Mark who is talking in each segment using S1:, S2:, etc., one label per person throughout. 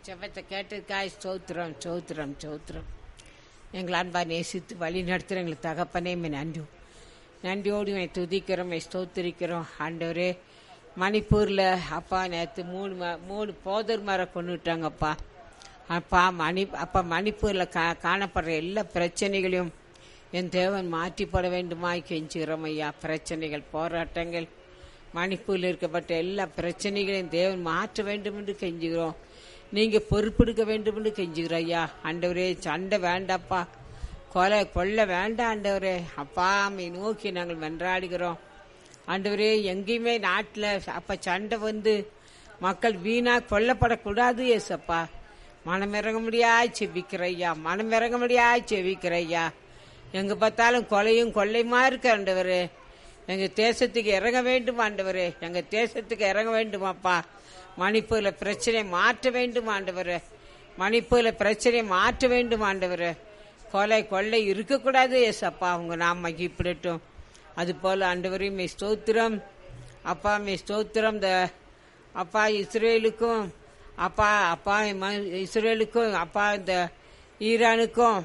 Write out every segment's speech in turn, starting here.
S1: செபத்தை கேட்டதுக்காய் ஸ்தோத்திரம் ஸ்தோத்திரம் ஸ்தோத்திரம் எங்கள் அன்பா நேசித்து வழி நடத்துகிற எங்களுக்கு தகப்பனே மே நன்றி நன்றியோடு மே துதிக்கிறோம் மே ஸ்தோத்திரிக்கிறோம் ஆண்டவரே மணிப்பூரில் அப்பா நேற்று மூணு ம மூணு போதர் மரம் கொண்டுட்டாங்கப்பா அப்பா மணி அப்பா மணிப்பூரில் கா காணப்படுற எல்லா பிரச்சனைகளையும் என் தேவன் மாற்றிப்பட வேண்டுமாய் கெஞ்சுகிறோம் ஐயா பிரச்சனைகள் போராட்டங்கள் மணிப்பூரில் இருக்கப்பட்ட எல்லா பிரச்சனைகளையும் தேவன் மாற்ற வேண்டும் என்று கெஞ்சுகிறோம் நீங்க பொறுப்பெடுக்க வேண்டும் என்று கெஞ்சுகிறோம் ஐயா ஆண்டவரே சண்டை வேண்டாப்பா கொலை கொல்ல வேண்டாம் ஆண்டவரே அப்பா அம்மை நோக்கி நாங்கள் மன்றாடுகிறோம் ஆண்டவரே எங்கேயுமே நாட்டில் அப்ப சண்டை வந்து மக்கள் வீணா கொல்லப்படக்கூடாது ஏசப்பா மனமிறங்க முடியாய் செபிக்கிற ஐயா மனமிறங்க முடியாய் செபிக்கிற ஐயா எங்க பார்த்தாலும் கொலையும் கொள்ளையுமா இருக்கு ஆண்டவரே எங்க தேசத்துக்கு இறங்க வேண்டும் ஆண்டவரே எங்க தேசத்துக்கு இறங்க வேண்டுமாப்பா மணிப்பூர்ல பிரச்சனை மாற்ற வேண்டும் ஆண்டவரே மணிப்பூர்ல பிரச்சனை மாற்ற வேண்டும் ஆண்டவரே கொலை கொள்ளை இருக்கக்கூடாது ஏசப்பா உங்க நாம் மகிப்பிடட்டும் அது போல ஆண்டவரையும் மே ஸ்தோத்திரம் அப்பா மே ஸ்தோத்திரம் இந்த அப்பா இஸ்ரேலுக்கும் அப்பா அப்பா ம- இஸ்ரேலுக்கும் அப்பா இந்த ஈரானுக்கும்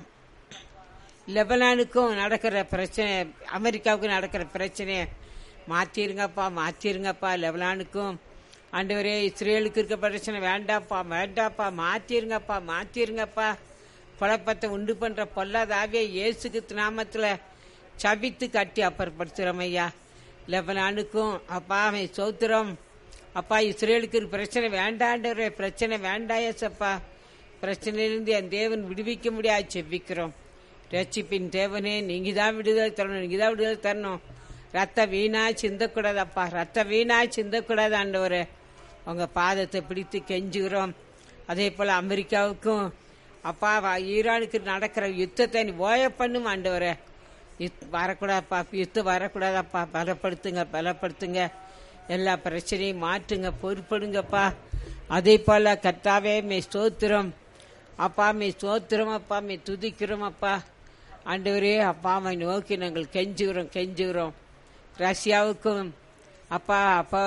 S1: லெபனானுக்கும் நடக்கிற பிரச்சனை அமெரிக்காவுக்கும் நடக்கிற பிரச்சனையை மாற்றிருங்கப்பா மாற்றிருங்கப்பா லெபனானுக்கும் ஆண்டவரே இஸ்ரேலுக்கு இருக்க பிரச்சனை வேண்டாப்பா வேண்டாப்பா மாற்றிருங்கப்பா மாற்றிருங்கப்பா குழப்பத்தை உண்டு பண்ற பொல்லாத ஆவியை இயேசுக்கு நாமத்துல சபித்து கட்டி அப்புறப்படுத்துகிறோம் ஐயா லெபனானுக்கும் அப்பா அவன் சோத்திரம் அப்பா இஸ்ரேலுக்கு ஒரு பிரச்சனை வேண்டாண்டவரே பிரச்சனை வேண்டாயசப்பா பிரச்சனையிலிருந்து என் தேவன் விடுவிக்க முடியாது செவ்விக்கிறோம் ரட்சிப்பின் தேவனே நீங்க தான் விடுதலை தரணும் நீங்க தான் விடுதலை தரணும் ரத்த வீணா சிந்தக்கூடாதப்பா ரத்த வீணா சிந்தக்கூடாது ஆண்டவரே உங்க பாதத்தை பிடித்து கெஞ்சுகிறோம் அதே போல அமெரிக்காவுக்கும் அப்பா வா- ஈரானுக்கு நடக்கிற யுத்தத்தை நீ ஓய பண்ணும் ஆண்டவரே யுத் வரக்கூடாதுப்பா யுத்தம் வரக்கூடாதப்பா பலப்படுத்துங்க பலப்படுத்துங்க எல்லா பிரச்சனையும் மாற்றுங்க பொறுப்படுங்கப்பா அதே போல கர்த்தாவே மே ஸ்தோத்திரம் அப்பா மே ஸ்தோத்திரம் அப்பா மே துதிக்கிறோம் அப்பா ஆண்டவரே அப்பா அம்மை நோக்கி நாங்கள் கெஞ்சுகிறோம் கெஞ்சுகிறோம் ரஷ்யாவுக்கும் அப்பா அப்பா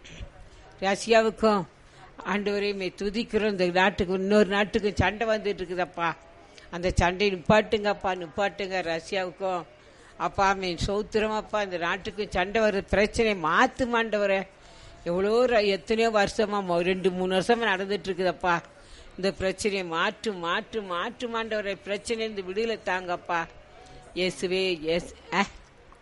S1: ரஷ்யாவுக்கும் ஆண்டவரே மே துதிக்கிறோம் இந்த நாட்டுக்கு இன்னொரு நாட்டுக்கும் சண்டை வந்துட்டு இருக்குதப்பா அந்த சண்டையை நிப்பாட்டுங்கப்பா நிப்பாட்டுங்க ரஷ்யாவுக்கும் அப்பா மீ சௌத்திரம் அப்பா இந்த நாட்டுக்கும் சண்டை வர பிரச்சனை மாத்து மாண்டவரே எவ்வளோ ர- எத்தனையோ வருஷமா மொ- ரெண்டு மூணு வருஷமா நடந்துட்டு இருக்குதப்பா இந்த பிரச்சனையை மாற்று மாற்று மாற்று மாண்டவரே பிரச்சனை இந்த விடுதலை தாங்கப்பா இயேசுவே எஸ் அஹ்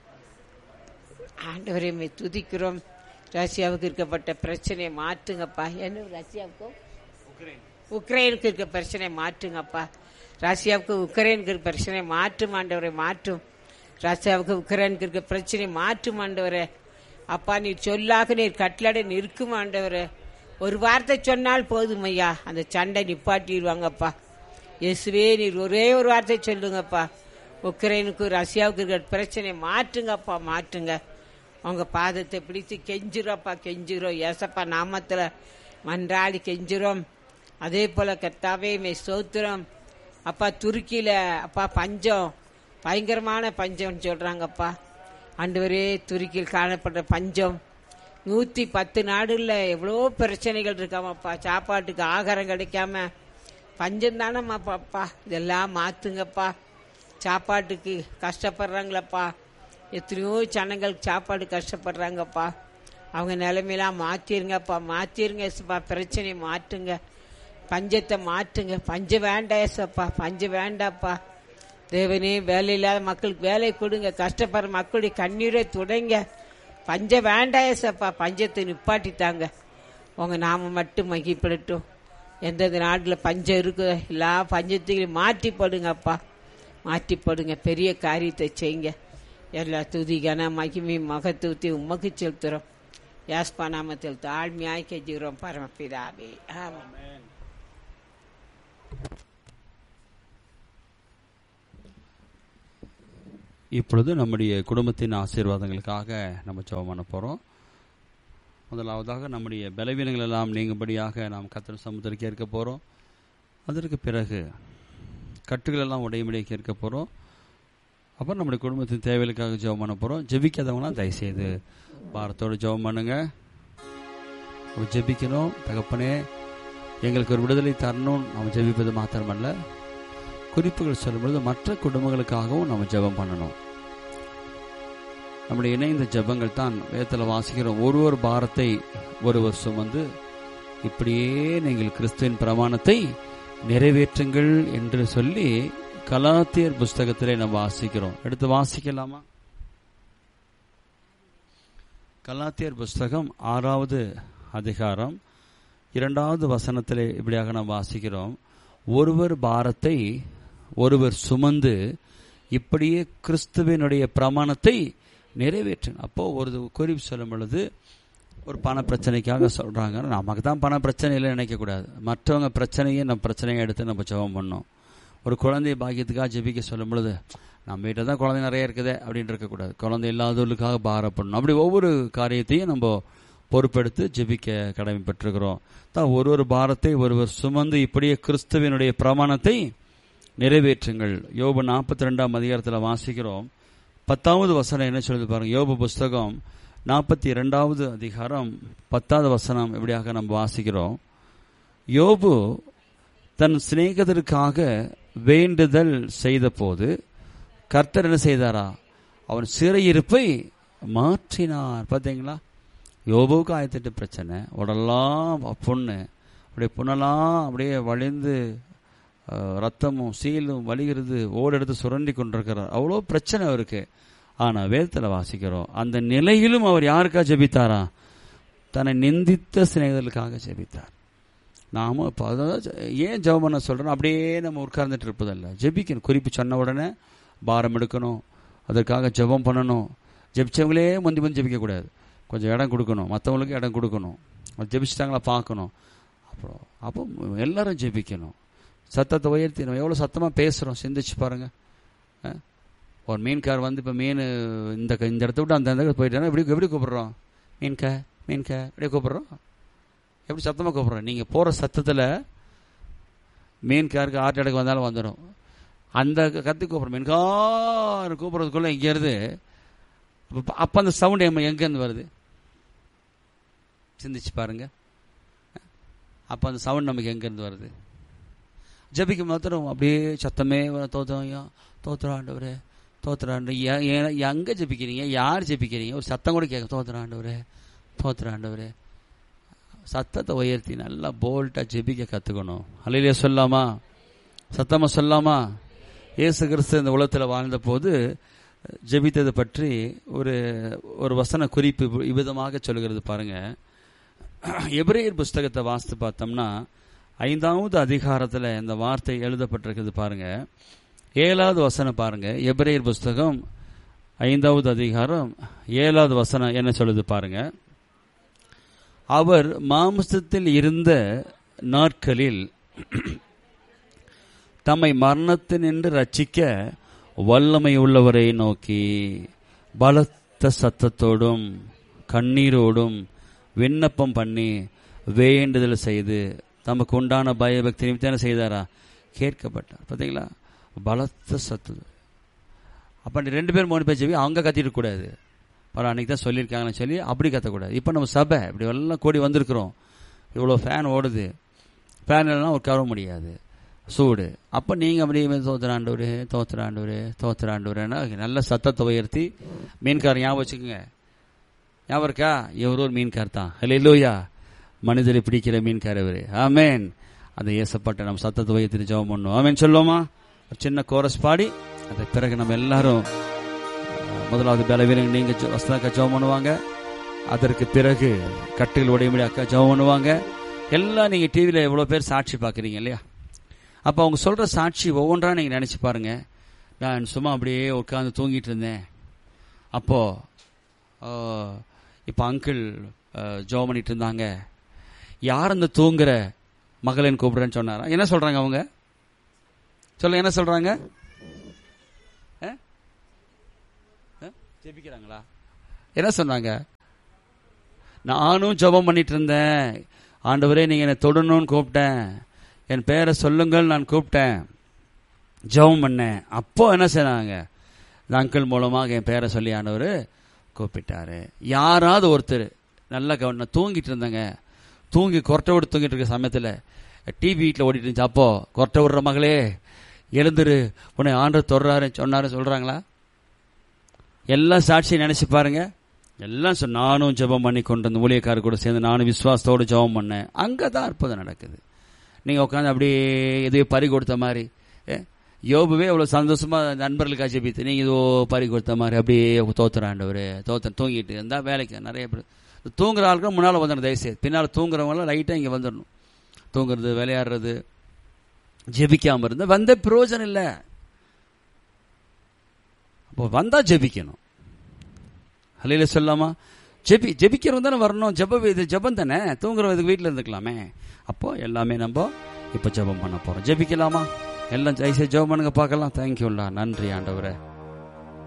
S1: ஆண்டவரை மே துதிக்கிறோம் ரஷ்யாவுக்கு இருக்கப்பட்ட பிரச்சனையை மாற்றுங்கப்பா என்ன ரஷ்யாவுக்கும் உக்ரைனுக்கு இருக்க பிரச்சனை மாற்றுங்கப்பா ரஷ்யாவுக்கு உக்ரைனுக்கு இருக்க பிரச்சனை மாற்றும் ஆண்டவரை மாற்றும் ரஷ்யாவுக்கு உக்ரைனுக்கு இருக்க பிரச்சனை மாற்றும் ஆண்டவரே அப்பா நீர் சொல்லாக நீர் கட்டளை நிற்கும் ஆண்டவரே ஒரு வார்த்தை சொன்னால் போதும் ஐயா அந்த சண்டை நிப்பாட்டிடுவாங்கப்பா இயேசுவே நீர் ஒரே ஒரு வார்த்தை சொல்லுங்கப்பா உக்ரைனுக்கு ரஷ்யாவுக்கு இருக்கிற பிரச்சனை மாற்றுங்கப்பா மாற்றுங்க உங்க பாதத்தை பிடித்து கெஞ்சுறோப்பா கெஞ்சுறோம் ஏசப்பா நாமத்துல மன்றாடி கெஞ்சுறோம் அதே போல கர்த்தாவே மே ஸ்தோத்திரம் அப்பா துருக்கியில அப்பா பஞ்சம் பயங்கரமான பஞ்சம் சொல்றாங்கப்பா ஆண்டவரே துருக்கியில் காணப்படுற பஞ்சம் நூத்தி பத்து நாடுல எவ்வளோ பிரச்சனைகள் இருக்காமப்பா சாப்பாட்டுக்கு ஆகாரம் கிடைக்காம பஞ்சம் தானம்மா பாப்பா இதெல்லாம் மாத்துங்கப்பா சாப்பாட்டுக்கு கஷ்டப்படுறாங்களப்பா எத்தனையோ ஜனங்கள் சாப்பாடு கஷ்டப்படுறாங்கப்பா அவங்க நிலைமையெல்லாம் மாத்திருங்கப்பா மாத்திருங்க ஏசப்பா பிரச்சனையை மாற்றுங்க பஞ்சத்தை மாற்றுங்க பஞ்சம் வேண்டாம் ஏசப்பா பஞ்சம் வேண்டாப்பா தேவனே வேலை இல்லாத மக்களுக்கு வேலை கொடுங்க கஷ்டப்படுற மக்களுடைய கண்ணீரை துடைங்க பஞ்சம் வேண்டாம் ஏசப்பா பஞ்சத்தை நிப்பாட்டித்தாங்க உங்க நாம மட்டும் மகிப்படட்டும் எந்தெந்த நாட்டில் பஞ்சம் இருக்குதோ எல்லா பஞ்சத்தையும் மாற்றி போடுங்கப்பா மாற்றி போடுங்க பெரிய காரியத்தை செய்யுங்க எல்லா துதிகன மகிமை மகத்துவத்தை உமக்கு செலுத்துறோம் யாஸ்பா நாமத்தில் தாழ்மையாய் கெஞ்சுகிறோம் பரமபிதாவே ஆமாம்
S2: இப்பொழுது நம்முடைய குடும்பத்தின் ஆசீர்வாதங்களுக்காக நம்ம ஜெபம் பண்ண போகிறோம் முதலாவதாக நம்முடைய பலவீனங்கள் எல்லாம் நீங்கும்படியாக நாம் கத்தர் சமுத்திரம் கேட்க போகிறோம் அதற்கு பிறகு கட்டுகள் எல்லாம் உடையும்படியாக கேட்க போகிறோம் அப்புறம் நம்முடைய குடும்பத்தின் தேவைகளுக்காக ஜெபம் பண்ண போகிறோம் ஜெபிக்காதவங்களாம் தயவுசெய்து பாரத்தோடு ஜெபம் பண்ணுங்க அப்ப ஜெபிக்கணும் தகப்பனே எங்களுக்கு ஒரு விடுதலை தரணும் நம்ம ஜெபிப்பது மாத்திரமல்ல குறிப்புகள் சொல்லும்பொழுது மற்ற குடும்பங்களுக்காகவும் நம்ம ஜெபம் பண்ணணும் நம்முடைய இணைந்த ஜெபங்கள் தான் வேதத்தில் வாசிக்கிறோம் ஒரு ஒரு பாரத்தை ஒருவர் சுமந்து இப்படியே நீங்கள் கிறிஸ்துவின் பிரமாணத்தை நிறைவேற்றுங்கள் என்று சொல்லி கலாத்தியர் புஸ்தகத்திலே நம்ம வாசிக்கிறோம் எடுத்து வாசிக்கலாமா கலாத்தியர் புஸ்தகம் ஆறாவது அதிகாரம் இரண்டாவது வசனத்திலே இப்படியாக நாம் வாசிக்கிறோம் ஒருவர் பாரத்தை ஒருவர் சுமந்து இப்படியே கிறிஸ்துவினுடைய பிரமாணத்தை நிறைவேற்றுங்க அப்போ ஒரு குறிப்பு சொல்லும் பொழுது ஒரு பண பிரச்சனைக்காக சொல்றாங்க நமக்கு தான் பண பிரச்சனை இல்லை நினைக்கக்கூடாது மற்றவங்க பிரச்சனையை நம்ம பிரச்சனையை எடுத்து நம்ம ஜெபம் பண்ணோம் ஒரு குழந்தை பாக்கியத்துக்காக ஜெபிக்க சொல்லும் பொழுது நம்ம வீட்டில் தான் குழந்தை நிறைய இருக்குதே அப்படின்னு இருக்கக்கூடாது குழந்தை இல்லாதவர்களுக்காக பாரப்படணும் அப்படி ஒவ்வொரு காரியத்தையும் நம்ம பொறுப்பெடுத்து ஜெபிக்க கடமைப்பட்டிருக்கிறோம் தான் ஒரு ஒரு பாரத்தை ஒருவர் சுமந்து இப்படியே கிறிஸ்துவனுடைய பிரமாணத்தை நிறைவேற்றுங்கள் யோபு நாற்பத்தி ரெண்டாம் அதிகாரத்தில் வாசிக்கிறோம் பத்தாவது வசனம் என்ன சொல்லுது பாருங்க யோபு புஸ்தகம் நாற்பத்தி இரண்டாவது அதிகாரம் பத்தாவது வசனம் இப்படியாக நம்ம வாசிக்கிறோம் யோபு தன் சிநேகத்திற்காக வேண்டுதல் செய்த போது கர்த்தர் என்ன செய்தாரா அவன் சிறையிருப்பை மாற்றினார் பார்த்தீங்களா யோபுவுக்கு ஆயிரத்தெட்டு பிரச்சனை உடலாம் பொண்ணு அப்படியே புண்ணெல்லாம் அப்படியே வழிந்து ரத்தமும் சீலும் வலிகிறது ஓடெடுத்து சுரண்டி கொண்டிருக்கிறார் அவ்வளோ பிரச்சனை அவருக்கு ஆனால் வேதத்தில் வாசிக்கிறோம் அந்த நிலையிலும் அவர் யாருக்கா ஜெபித்தாரா தன்னை நிந்தித்த சிநேகர்களுக்காக ஜெபித்தார் நாம இப்போ அதான் ஏன் ஜெபம் பண்ண சொல்கிறோம் அப்படியே நம்ம உட்கார்ந்துட்டு இருப்பதில்ல ஜெபிக்கணும் குறிப்பு சொன்ன உடனே பாரம் எடுக்கணும் அதற்காக ஜெபம் பண்ணணும் ஜெபிச்சவங்களே முந்தி முந்தி ஜெபிக்கக்கூடாது கொஞ்சம் இடம் கொடுக்கணும் மற்றவங்களுக்கு இடம் கொடுக்கணும் ஜெபிச்சிட்டாங்களா பார்க்கணும் அப்புறம் அப்போ எல்லாரும் ஜெபிக்கணும் சத்தத்தை உயர்த்தி நம்ம எவ்வளோ சத்தமாக பேசுகிறோம் சிந்திச்சு பாருங்கள் ஒரு மீன்கார் வந்து இப்போ மீன் இந்த இந்த இடத்த விட்டு அந்த இடத்துக்கு போயிட்டானா எப்படி எப்படி கூப்பிட்றோம் மீன்கா மீன்கா எப்படி கூப்பிட்றோம் எப்படி சத்தமாக கூப்பிட்றோம் நீங்கள் போகிற சத்தத்தில் மீன்காருக்கு ஹார்ட் அட்டாக் வந்தாலும் வந்துடும் அந்த கத்தி கூப்பிட்றோம் மீன்கார் கூப்பிட்றதுக்குள்ளே இங்கேருந்து அப்போ அந்த சவுண்ட் எம்ம எங்கேருந்து வருது சிந்திச்சு பாருங்க அப்போ அந்த சவுண்ட் நமக்கு எங்கேருந்து வருது ஜபிக்க மாத்திரம் அப்படியே சத்தமே தோத்தோம் தோத்துறாண்டவரே தோத்துறாண்டு எங்கே ஜபிக்கிறீங்க யார் ஜபிக்கிறீங்க ஒரு சத்தம் கூட கேட்க தோத்துறாண்டவரே தோத்துறாண்டவரே சத்தத்தை உயர்த்தி நல்லா போல்ட்டாக ஜெபிக்க கற்றுக்கணும் அலையிலே சொல்லாமா சத்தமாக சொல்லாமா இயேசு கிறிஸ்து இந்த உலகத்தில் வாழ்ந்த போது ஜெபித்ததை பற்றி ஒரு ஒரு வசன குறிப்பு இவ்விதமாக சொல்லுகிறது பாருங்க எபிரேயர் புஸ்தகத்தை வாசித்து பார்த்தோம்னா ஐந்தாவது அதிகாரத்தில் இந்த வார்த்தை எழுதப்பட்டிருக்குது பாருங்க ஏழாவது வசனம் பாருங்க எபிரேயர் புஸ்தகம் ஐந்தாவது அதிகாரம் ஏழாவது வசனம் என்ன சொல்லுது பாருங்க அவர் மாம்சத்தில் இருந்த நாட்களில் தம்மை மரணத்தினின்று ரட்சிக்க வல்லமை உள்ளவரை நோக்கி பலத்த சத்தத்தோடும் கண்ணீரோடும் விண்ணப்பம் பண்ணி வேண்டுதல் செய்து தமக்கு உண்டான பயபக்தி நிமித்தம் செய்தாரா கேட்கப்பட்டார் பார்த்தீங்களா பலத்த சத்து அப்போ ரெண்டு பேர் மூணு பேர் ஜெபி அவங்க கத்திட்டு கூடாது பரவாயில்ல அன்றைக்கி தான் சொல்லியிருக்காங்கன்னு சொல்லி அப்படி கத்தக்கூடாது இப்போ நம்ம சபை இப்படி எல்லாம் கூடி வந்திருக்கிறோம் இவ்வளோ ஃபேன் ஓடுது ஃபேன் இல்லைனா உட்கார முடியாது சூடு அப்போ நீங்கள் அப்படியே தோத்துறாண்டவர் தோத்துறாண்டவர் தோத்துறாண்டவர்னா நல்ல சத்தத்தை உயர்த்தி மீன்கார் ஞாபகம் வச்சுக்கோங்க ஞாபகம் இருக்கா இவர் ஒரு மீன்கார் தான் இல்லை இல்லையா மனிதரை பிடிக்கிற மீன்கார் இவர் ஆமேன் அந்த ஏசப்பட்ட நம்ம சத்தத்தை உயர்த்தி ஜெபம் பண்ணுவோம் ஆமேன் சொல்லுவோமா ஒரு சின்ன கோரஸ் பாடி அதை பிறகு நம்ம எல்லாரும் முதலாவது பலவீனங்க நீங்க வசதாக்கா ஜெபம் பண்ணுவாங்க அதற்கு பிறகு கட்டுகள் உடையபடி அக்கா ஜெபம் பண்ணுவாங்க எல்லாம் நீங்க டிவியில எவ்வளவு பேர் சாட்சி பாக்குறீங்க இல்லையா அப்ப அவங்க சொல்ற சாட்சி ஒவ்வொன்றா நீங்க நினைச்சு பாருங்க நான் சும்மா அப்படியே உட்காந்து தூங்கிட்டு இருந்தேன் அப்போ இப்போ அங்கிள் ஜெபம் பண்ணிட்டு இருந்தாங்க யார் அந்த தூங்குற மகளின் கூப்பிடுறேன்னு சொன்னாரா என்ன சொல்றாங்க அவங்க சொல்ல என்ன சொல்றாங்க ஜெபிக்கிறாங்களா என்ன சொன்னாங்க நானும் ஜெபம் பண்ணிட்டு இருந்தேன் ஆண்டவரே நீங்க என்னை தொடணும்னு கூப்பிட்டேன் என் பேரை சொல்லுங்கள் நான் கூப்பிட்டேன் ஜெபம் பண்ணேன் அப்போ என்ன செய்றாங்க இந்த அங்கிள் மூலமாக என் பேரை சொல்லி ஆண்டவர் கூப்பிட்டாரு யாராவது ஒருத்தர் நல்ல கவனம் தூங்கிட்டு இருந்தாங்க தூங்கி கொரட்டை விட்டு தூங்கிட்டு இருக்க சமயத்தில் டிவி வீட்டில் ஓடிட்டு இருந்துச்சு அப்போ கொரட்டை விடுற மகளே எழுந்துரு உன்னை ஆண்டு தொடராரு சொன்னாரு சொல்றாங்களா எல்லாம் சாட்சியை நினைச்சு பாருங்க எல்லாம் சொ- நானும் ஜெபம் பண்ணி கொண்டு வந்து ஊழியக்காரர் கூட சேர்ந்து நானும் விசுவாசத்தோடு ஜெபம் பண்ணேன் அங்கே தான் அற்புதம் நடக்குது நீங்கள் உட்காந்து அப்படியே எதையோ பறி கொடுத்த மாதிரி ஏ, யோபுவே அவ்வளோ சந்தோஷமா நண்பர்களுக்காக ஜெபித்து நீங்கள் இதோ பறி கொடுத்த மாதிரி அப்படியே தோத்துறாண்டவர் தோத்த தூங்கிட்டு இருந்தால் வேலைக்கு நிறைய பேர் தூங்குற ஆளுக்கு முன்னால் வந்துடணும் தயவுசெய்து பின்னால் தூங்குறவங்களாம் லைட்டாக இங்கே வந்துடணும் தூங்குறது விளையாடுறது ஜெபிக்காமல் இருந்தால் வந்த பிரயோஜனம் இல்லை அப்போ வந்தா ஜெபிக்கணும் ஹலையில சொல்லாமா ஜெபி ஜெபிக்கிறவங்க தானே வரணும் ஜெப இது ஜெபம் தானே தூங்குறவதுக்கு வீட்டில் இருந்துக்கலாமே அப்போ எல்லாமே நம்ம இப்போ ஜெபம் பண்ண போறோம் ஜெபிக்கலாமா எல்லாம் ஜெயிச்சு ஜெபம் பண்ணுங்க பார்க்கலாம் தேங்க்யூல்லா நன்றி ஆண்டவரே